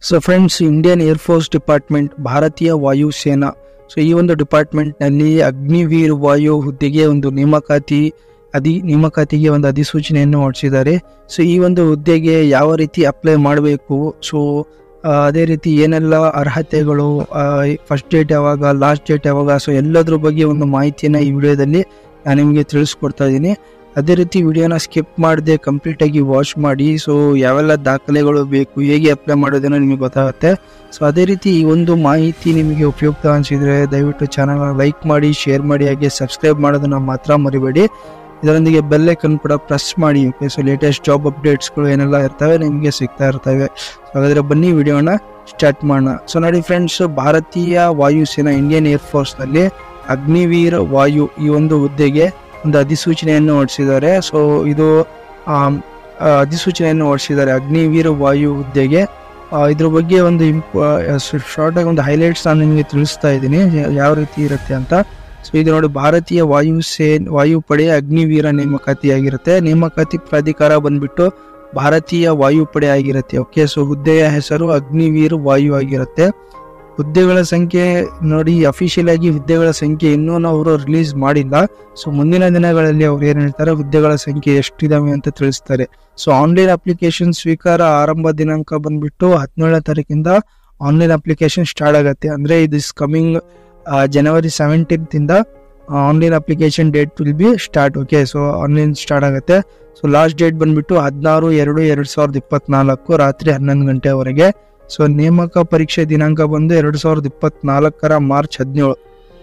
so friends Indian Air Force department ಭಾರತೀಯ ವಾಯುಸೇನಾ so ಈ ಒಂದು ಡಿಪಾರ್ಟ್ಮೆಂಟ್ನಲ್ಲಿ ಅಗ್ನಿವೀರ್ ವಾಯು ಹುದ್ದೆಗೆ ಒಂದು ನೇಮಕಾತಿ ಅದಿ ನೇಮಕಾತಿಗೆ ಒಂದು ಅಧಿಸೂಚನೆಯನ್ನು ಹೊರಡಿಸಿದ್ದಾರೆ ಸೊ ಈ ಒಂದು ಹುದ್ದೆಗೆ ಯಾವ ರೀತಿ ಅಪ್ಲೈ ಮಾಡಬೇಕು ಸೊ ಅದೇ ರೀತಿ ಏನೆಲ್ಲ ಅರ್ಹತೆಗಳು ಫಸ್ಟ್ ಡೇಟ್ ಯಾವಾಗ ಲಾಸ್ಟ್ ಡೇಟ್ ಯಾವಾಗ ಸೊ ಎಲ್ಲದ್ರ ಬಗ್ಗೆ ಒಂದು ಮಾಹಿತಿಯನ್ನು ಈ ವಿಡಿಯೋದಲ್ಲಿ ನಾನು ನಿಮಗೆ ತಿಳಿಸ್ಕೊಡ್ತಾ ಇದ್ದೀನಿ ಅದೇ ರೀತಿ ವಿಡಿಯೋನ ಸ್ಕಿಪ್ ಮಾಡದೆ ಕಂಪ್ಲೀಟಾಗಿ ವಾಚ್ ಮಾಡಿ ಸೊ ಯಾವೆಲ್ಲ ದಾಖಲೆಗಳು ಬೇಕು ಹೇಗೆ ಅಪ್ಲೈ ಮಾಡೋದನ್ನು ನಿಮಗೆ ಗೊತ್ತಾಗುತ್ತೆ ಸೊ ಅದೇ ರೀತಿ ಈ ಒಂದು ಮಾಹಿತಿ ನಿಮಗೆ ಉಪಯುಕ್ತ ಅನಿಸಿದರೆ ದಯವಿಟ್ಟು ಚಾನಲ್ನ ಲೈಕ್ ಮಾಡಿ ಶೇರ್ ಮಾಡಿ ಹಾಗೆ ಸಬ್ಸ್ಕ್ರೈಬ್ ಮಾಡೋದನ್ನು ಮಾತ್ರ ಮರಿಬೇಡಿ ಇದರೊಂದಿಗೆ ಬೆಲ್ ಐಕನ್ ಕೂಡ ಪ್ರೆಸ್ ಮಾಡಿ ಓಕೆ ಸೊ ಲೇಟೆಸ್ಟ್ ಜಾಬ್ ಅಪ್ಡೇಟ್ಸ್ಗಳು ಏನೆಲ್ಲ ಇರ್ತವೆ ನಿಮಗೆ ಸಿಗ್ತಾ ಇರ್ತವೆ ಸೊ ಹಾಗಾದರೆ ಬನ್ನಿ ವಿಡಿಯೋನ ಸ್ಟಾರ್ಟ್ ಮಾಡೋಣ ಸೊ ನೋಡಿ ಫ್ರೆಂಡ್ಸ್ ಭಾರತೀಯ ವಾಯುಸೇನಾ ಇಂಡಿಯನ್ ಏರ್ಫೋರ್ಸ್ನಲ್ಲಿ ಅಗ್ನಿವೀರ್ ವಾಯು ಈ ಒಂದು ಹುದ್ದೆಗೆ ಒಂದು ಅಧಿಸೂಚನೆಯನ್ನು ಹೊರಡಿಸಿದ್ದಾರೆ ಸೊ ಇದು ಆಮ್, ಆ, ಅಧಿಸೂಚನೆಯನ್ನು ಹೊರಡಿಸಿದ್ದಾರೆ ಅಗ್ನಿವೀರ ವಾಯು ಹುದ್ದೆಗೆ ಆ, ಇದ್ರ ಬಗ್ಗೆ ಒಂದು ಶಾರ್ಟ್ ಆಗಿ ಒಂದು ಹೈಲೈಟ್ಸ್ ನಾನು ನಿಮಗೆ ತಿಳಿಸ್ತಾ ಇದ್ದೀನಿ ಯಾ- ಯಾವ ರೀತಿ ಇರುತ್ತೆ ಅಂತ ಸೊ ಇದು ನೋಡಿ ಭಾರತೀಯ ವಾಯುಸೇನ್ ವಾಯುಪಡೆಯ ಅಗ್ನಿವೀರ ನೇಮಕಾತಿ ಆಗಿರುತ್ತೆ ನೇಮಕಾತಿ ಪ್ರಾಧಿಕಾರ ಬಂದ್ಬಿಟ್ಟು ಭಾರತೀಯ ವಾಯುಪಡೆ ಆಗಿರುತ್ತೆ ಓಕೆ ಸೊ ಹುದ್ದೆಯ ಹೆಸರು ಅಗ್ನಿವೀರ್ ವಾಯು ಆಗಿರುತ್ತೆ ಹುದ್ದೆಗಳ ಸಂಖ್ಯೆ ನೋಡಿ ಅಫಿಷಿಯಲ್ ಆಗಿ ಹುದ್ದೆಗಳ ಸಂಖ್ಯೆ ಇನ್ನೂ ಅವರು ರಿಲೀಸ್ ಮಾಡಿಲ್ಲ ಸೊ ಮುಂದಿನ ದಿನಗಳಲ್ಲಿ ಅವ್ರು ಏನ್ ಹೇಳ್ತಾರೆ ಹುದ್ದೆಗಳ ಸಂಖ್ಯೆ ಎಷ್ಟಿದಾವೆ ಅಂತ ತಿಳಿಸ್ತಾರೆ ಸೊ ಆನ್ಲೈನ್ ಅಪ್ಲಿಕೇಶನ್ ಸ್ವೀಕಾರ ಆರಂಭ ದಿನಾಂಕ ಬಂದ್ಬಿಟ್ಟು ಹದಿನೇಳನೇ ತಾರೀಕಿಂದ ಆನ್ಲೈನ್ ಅಪ್ಲಿಕೇಶನ್ ಸ್ಟಾರ್ಟ್ ಆಗುತ್ತೆ ಅಂದ್ರೆ ಇದು ಇಸ್ ಕಮಿಂಗ್ ಜನವರಿ ಸೆವೆಂಟೀನ್ತ್ ಇಂದ online application date will be start okay so online start ಆಗುತ್ತೆ ಸೊ ಲಾಸ್ಟ್ ಡೇಟ್ ಬಂದ್ಬಿಟ್ಟು ಹದಿನಾರು ಎರಡು ಎರಡ್ ಸಾವಿರದ ಇಪ್ಪತ್ನಾಲ್ಕು ರಾತ್ರಿ ಹನ್ನೊಂದು ಗಂಟೆವರೆಗೆ ಸೊ ನೇಮಕ ಪರೀಕ್ಷೆ ದಿನಾಂಕ ಬಂದು ಎರಡು ಸಾವಿರದ ಇಪ್ಪತ್ನಾಲ್ಕರ ಮಾರ್ಚ್ ಹದಿನೇಳು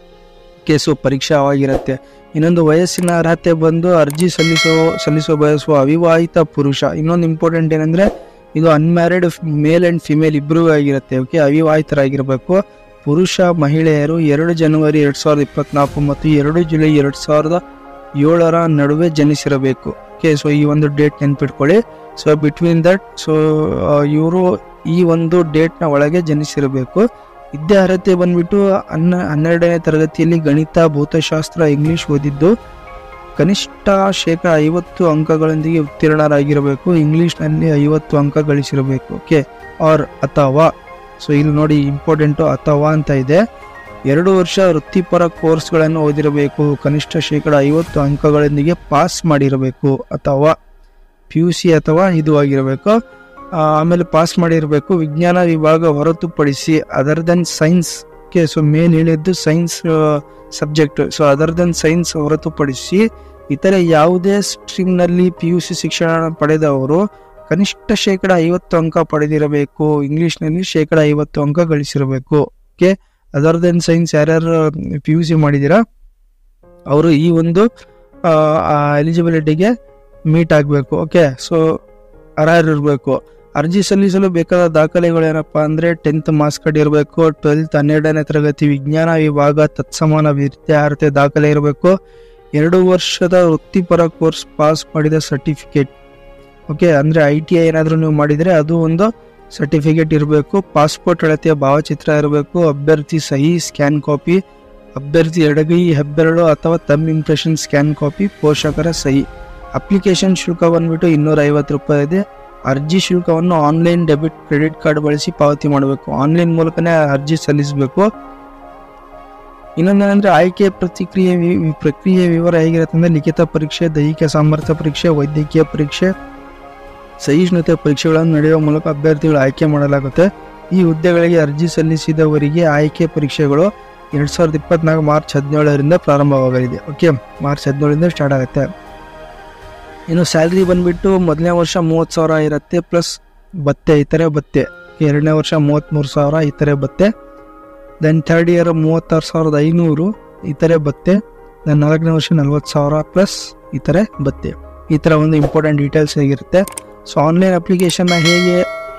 ಕೆ ಸೊ ಪರೀಕ್ಷಾ ಆಗಿರುತ್ತೆ ಇನ್ನೊಂದು ವಯಸ್ಸಿನ ಅರ್ಹತೆ ಬಂದು ಅರ್ಜಿ ಸಲ್ಲಿಸೋ ಸಲ್ಲಿಸೋ ಬಯಸುವ ಅವಿವಾಹಿತ ಪುರುಷ ಇನ್ನೊಂದು ಇಂಪಾರ್ಟೆಂಟ್ ಏನಂದ್ರೆ ಇದು ಅನ್ಮ್ಯಾರಿಡ್ ಮೇಲ್ ಅಂಡ್ ಫಿಮೇಲ್ ಇಬ್ಬರೂ ಆಗಿರುತ್ತೆ ಓಕೆ ಅವಿವಾಹಿತರಾಗಿರಬೇಕು ಪುರುಷ ಮಹಿಳೆಯರು ಎರಡು ಜನವರಿ ಎರಡ್ ಸಾವಿರದ ಇಪ್ಪತ್ನಾಲ್ಕು ಮತ್ತು ಎರಡು ಜುಲೈ ಎರಡ್ ಸಾವಿರದ ಏಳರ ನಡುವೆ ಜನಿಸಿರಬೇಕು ಓಕೆ ಸೊ ಈ ಒಂದು ಡೇಟ್ ನೆನ್ಪಿಟ್ಕೊಳ್ಳಿ ಸೊ ಬಿಟ್ವೀನ್ ದಟ್ ಸೊ ಇವರು ಈ ಒಂದು ಡೇಟ್ನ ಒಳಗೆ ಜನಿಸಿರಬೇಕು ವಿದ್ಯಾ ಅರ್ಹತೆ ಬಂದ್ಬಿಟ್ಟು ಹನ್ನ ಹನ್ನೆರಡನೇ ತರಗತಿಯಲ್ಲಿ ಗಣಿತ ಭೌತಶಾಸ್ತ್ರ ಇಂಗ್ಲಿಷ್ ಓದಿದ್ದು ಕನಿಷ್ಠ ಶೇಕಡ ಐವತ್ತು ಅಂಕಗಳೊಂದಿಗೆ ಉತ್ತೀರ್ಣರಾಗಿರಬೇಕು ಇಂಗ್ಲಿಷ್ನಲ್ಲಿ ಐವತ್ತು ಅಂಕ ಗಳಿಸಿರಬೇಕು ಓಕೆ ಆರ್ ಅಥವಾ ಸೊ ಇಲ್ಲಿ ನೋಡಿ ಇಂಪಾರ್ಟೆಂಟು ಅಥವಾ ಅಂತ ಇದೆ ಎರಡು ವರ್ಷ ವೃತ್ತಿಪರ ಕೋರ್ಸ್ಗಳನ್ನು ಓದಿರಬೇಕು ಕನಿಷ್ಠ ಶೇಕಡ ಐವತ್ತು ಅಂಕಗಳೊಂದಿಗೆ ಪಾಸ್ ಮಾಡಿರಬೇಕು ಅಥವಾ ಪಿ ಯು ಸಿ ಅಥವಾ ಇದು ಆಗಿರಬೇಕು ಆ, ಆಮೇಲೆ ಪಾಸ್ ಮಾಡಿರಬೇಕು ವಿಜ್ಞಾನ ವಿಭಾಗ ಹೊರತುಪಡಿಸಿ ಅದರ್ ದೆನ್ ಸೈನ್ಸ್ ಕೆ ಸೊ ಮೇನ್ ಹೇಳಿದ್ದು science subject so other than science ಹೊರತುಪಡಿಸಿ ಇತರೆ ಯಾವುದೇ ಸ್ಟ್ರೀಮ್ನಲ್ಲಿ ಪಿ ಯು ಸಿ ಶಿಕ್ಷಣ ಪಡೆದವರು ಕನಿಷ್ಠ ಶೇಕಡ ಐವತ್ತು ಅಂಕ ಪಡೆದಿರಬೇಕು ಇಂಗ್ಲಿಷ್ನಲ್ಲಿ ಶೇಕಡ ಐವತ್ತು ಅಂಕ ಗಳಿಸಿರಬೇಕು ಓಕೆ ಅದರ್ ದೆನ್ ಸೈನ್ಸ್ ಯಾರ್ಯಾರು ಪಿ ಯು ಸಿ ಮಾಡಿದ್ದೀರಾ ಅವರು ಈ ಒಂದು ಎಲಿಜಿಬಿಲಿಟಿಗೆ ಮೀಟ್ ಆಗಬೇಕು ಓಕೆ ಸೊ ಅರ್ಹರಿರಬೇಕು ಅರ್ಜಿ ಸಲ್ಲಿಸಲು ಬೇಕಾದ ದಾಖಲೆಗಳು ಏನಪ್ಪಾ ಅಂದ್ರೆ ಟೆಂತ್ ಮಾರ್ಕ್ಸ್ ಕಾರ್ಡ್ ಇರಬೇಕು ಟ್ವೆಲ್ತ್ ಹನ್ನೆರಡನೇ ತರಗತಿ ವಿಜ್ಞಾನ ವಿಭಾಗ ತತ್ಸಮಾನ ವಿದ್ಯಾರ್ಹತೆ ದಾಖಲೆ ಇರಬೇಕು ಎರಡು ವರ್ಷದ ವೃತ್ತಿಪರ ಕೋರ್ಸ್ ಪಾಸ್ ಮಾಡಿದ ಸರ್ಟಿಫಿಕೇಟ್ ಓಕೆ ಅಂದ್ರೆ ಐ ಟಿ ಐ ಏನಾದರೂ ನೀವು ಮಾಡಿದರೆ ಅದು ಒಂದು ಸರ್ಟಿಫಿಕೇಟ್ ಇರಬೇಕು ಪಾಸ್ಪೋರ್ಟ್ ಅಳತೆಯ ಭಾವಚಿತ್ರ ಇರಬೇಕು ಅಭ್ಯರ್ಥಿ ಸಹಿ ಸ್ಕ್ಯಾನ್ ಕಾಪಿ ಅಭ್ಯರ್ಥಿ ಎಡಗೈ ಹೆಬ್ಬೆರಳು ಅಥವಾ ತಮ್ ಇಂಪ್ರೆಷನ್ ಸ್ಕ್ಯಾನ್ ಕಾಪಿ ಪೋಷಕರ ಸಹಿ ಅಪ್ಲಿಕೇಶನ್ ಶುಲ್ಕ ಬಂದ್ಬಿಟ್ಟು ಇನ್ನೂರ ಐವತ್ತು ರೂಪಾಯಿ ಇದೆ ಅರ್ಜಿ ಶುಲ್ಕವನ್ನು ಆನ್ಲೈನ್ ಡೆಬಿಟ್ ಕ್ರೆಡಿಟ್ ಕಾರ್ಡ್ ಬಳಸಿ ಪಾವತಿ ಮಾಡಬೇಕು ಆನ್ಲೈನ್ ಮೂಲಕನೇ ಅರ್ಜಿ ಸಲ್ಲಿಸಬೇಕು ಇನ್ನೊಂದೇನೆಂದ್ರೆ ಆಯ್ಕೆ ಪ್ರತಿಕ್ರಿಯೆ ವಿ- ವಿ- ಪ್ರಕ್ರಿಯೆ ವಿವರ ಹೇಗಿರುತ್ತೆ ಅಂದ್ರೆ ಲಿಖಿತ ಪರೀಕ್ಷೆ ದೈಹಿಕ ಸಾಮರ್ಥ್ಯ ಪರೀಕ್ಷೆ ವೈದ್ಯಕೀಯ ಪರೀಕ್ಷೆ ಸಹಿಷ್ಣುತೆ ಪರೀಕ್ಷೆಗಳನ್ನು ನಡೆಯುವ ಮೂಲಕ ಅಭ್ಯರ್ಥಿಗಳು ಆಯ್ಕೆ ಮಾಡಲಾಗುತ್ತೆ ಈ ಹುದ್ದೆಗಳಿಗೆ ಅರ್ಜಿ ಸಲ್ಲಿಸಿದವರಿಗೆ ಆಯ್ಕೆ ಪರೀಕ್ಷೆಗಳು ಎರಡ್ ಸಾವಿರದ ಇಪ್ಪತ್ನಾಲ್ಕು ಮಾರ್ಚ್ ಹದಿನೇಳರಿಂದ ಪ್ರಾರಂಭವಾಗಲಿದೆ ಓಕೆ ಮಾರ್ಚ್ ಹದಿನೇಳರಿಂದ ಸ್ಟಾರ್ಟ್ ಆಗುತ್ತೆ ಇನ್ನು ಸ್ಯಾಲ್ರಿ ಬಂದ್ಬಿಟ್ಟು ಮೊದಲನೇ ವರ್ಷ ಮೂವತ್ತು ಸಾವಿರ ಇರುತ್ತೆ ಪ್ಲಸ್ ಭತ್ತೆ ಇತರೆ ಭತ್ತೆ ಎರಡನೇ ವರ್ಷ ಮೂವತ್ತ್ಮೂರು ಸಾವಿರ ಇತರೆ ಭತ್ತೆ ದೆನ್ ಥರ್ಡ್ ಇಯರ್ ಮೂವತ್ತಾರು ಸಾವಿರದ ಐನೂರು ಇತರೆ ಭತ್ತೆ ದೆನ್ ನಾಲ್ಕನೇ ವರ್ಷ ನಲ್ವತ್ತು ಸಾವಿರ ಪ್ಲಸ್ ಇತರೆ ಭತ್ತೆ ಈ ಥರ ಒಂದು ಇಂಪಾರ್ಟೆಂಟ್ ಡೀಟೇಲ್ಸ್ ಹೇಗಿರುತ್ತೆ ಸೊ ಆನ್ಲೈನ್ ಅಪ್ಲಿಕೇಶನ್ನ ಹೇಗೆ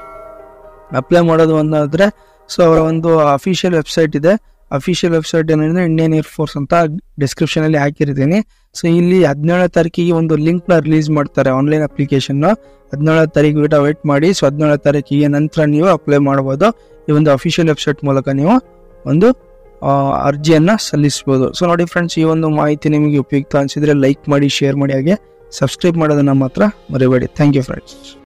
ಅಪ್ಲೈ ಮಾಡೋದು ಅನ್ನೋದ್ರೆ ಸೊ ಅವರ ಒಂದು ಅಫಿಷಿಯಲ್ ವೆಬ್ಸೈಟ್ ಇದೆ ಅಫಿಷಿಯಲ್ ವೆಬ್ಸೈಟ್ ಏನಂದ್ರೆ ಇಂಡಿಯನ್ ಏರ್ ಫೋರ್ಸ್ ಅಂತ ಡಿಸ್ಕ್ರಿಪ್ಷನ್ ಅಲ್ಲಿ ಹಾಕಿರ್ತೀನಿ ಸೊ ಇಲ್ಲಿ ಹದಿನೇಳನೇ ತಾರೀಕಿಗೆ ಒಂದು ಲಿಂಕ್ ನ ರಿಲೀಸ್ ಮಾಡ್ತಾರೆ ಆನ್ಲೈನ್ ಅಪ್ಲಿಕೇಶನ್ ಹದಿನೇಳನೇ ತಾರೀಕು ಬಿಟ್ಟು ವೇಟ್ ಮಾಡಿ ಸೊ ಹದಿನೇಳನೇ ತಾರೀಕಿಗೆ ನಂತರ ನೀವು ಅಪ್ಲೈ ಮಾಡಬಹುದು ಈ ಒಂದು ಅಫಿಷಿಯಲ್ ವೆಬ್ಸೈಟ್ ಮೂಲಕ ನೀವು ಒಂದು ಆ, ಅರ್ಜಿಯನ್ನ ಸಲ್ಲಿಸಬಹುದು ಸೊ ನೋಡಿ ಫ್ರೆಂಡ್ಸ್ ಈ ಒಂದು ಮಾಹಿತಿ ನಿಮಗೆ ಉಪಯುಕ್ತ ಅನಿಸಿದ್ರೆ ಲೈಕ್ ಮಾಡಿ ಶೇರ್ ಮಾಡಿ ಹಾಗೆ ಸಬ್ಸ್ಕ್ರೈಬ್ ಮಾಡೋದನ್ನ ಮಾತ್ರ ಮರಿಬೇಡಿ ಥ್ಯಾಂಕ್ ಯು ಫ್ರೆಂಡ್ಸ್